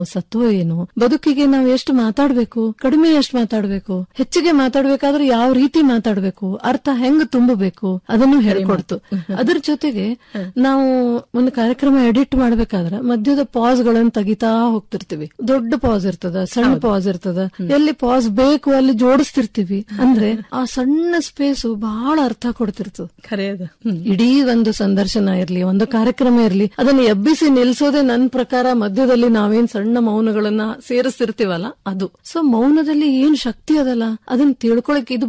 ಸತ್ವ ಏನು ಬದುಕಿಗೆ ನಾವು ಎಷ್ಟು ಮಾತಾಡ್ಬೇಕು ಕಡಿಮೆ ಎಷ್ಟು ಮಾತಾಡ್ಬೇಕು ಹೆಚ್ಚಿಗೆ ಮಾತಾಡ್ಬೇಕಾದ್ರೆ ಯಾವ ರೀತಿ ಮಾತಾಡ್ಬೇಕು ಅರ್ಥ ಹೆಂಗ್ ತುಂಬಬೇಕು ಅದನ್ನು ಹೇಳ್ಕೊಡ್ತು ಅದ್ರ ಜೊತೆಗೆ ನಾವು ಒಂದು ಕಾರ್ಯಕ್ರಮ ಎಡಿಟ್ ಮಾಡ್ಬೇಕಾದ್ರೆ ಮಧ್ಯದ ಪಾಸ್ ಗಳನ್ನ ತೆಗಿತಾ ಹೋಗ್ತಿರ್ತೀವಿ ದೊಡ್ಡ ಪಾಸ್ ಇರ್ತದ ಸಣ್ಣ ಪಾಸ್ ಇರ್ತದ ಎಲ್ಲಿ ಪಾಸ್ ಬೇಕು ಅಲ್ಲಿ ಜೋಡಿಸ್ತಿರ್ತೀವಿ ಅಂದ್ರೆ ಆ ಸಣ್ಣ ಸ್ಪೇಸ್ ಬಹಳ ಅರ್ಥ ಕೊಡ್ತಿರ್ತದ ಖರೆ ಅದ ಇಡೀ ಒಂದು ಸಂದರ್ಶನ ಇರ್ಲಿ ಒಂದು ಕಾರ್ಯಕ್ರಮ ಇರ್ಲಿ ಅದನ್ನ ಎಬ್ಬಿಸಿ ನಿಲ್ಸೋದೇ ನನ್ನ ಪ್ರಕಾರ ಮಧ್ಯದಲ್ಲಿ ನಾವೇನ್ ಸಣ್ಣ ಮೌನಗಳನ್ನ ಸೇರಿಸ್ತಿರ್ತೀವಲ್ಲ ಅದು ಸೊ ಮೌನದಲ್ಲಿ ಏನ್ ಶಕ್ತಿ ಅದಲ್ಲ ಅದನ್ನ ತಿಳ್ಕೊಳಕ್ ಇದು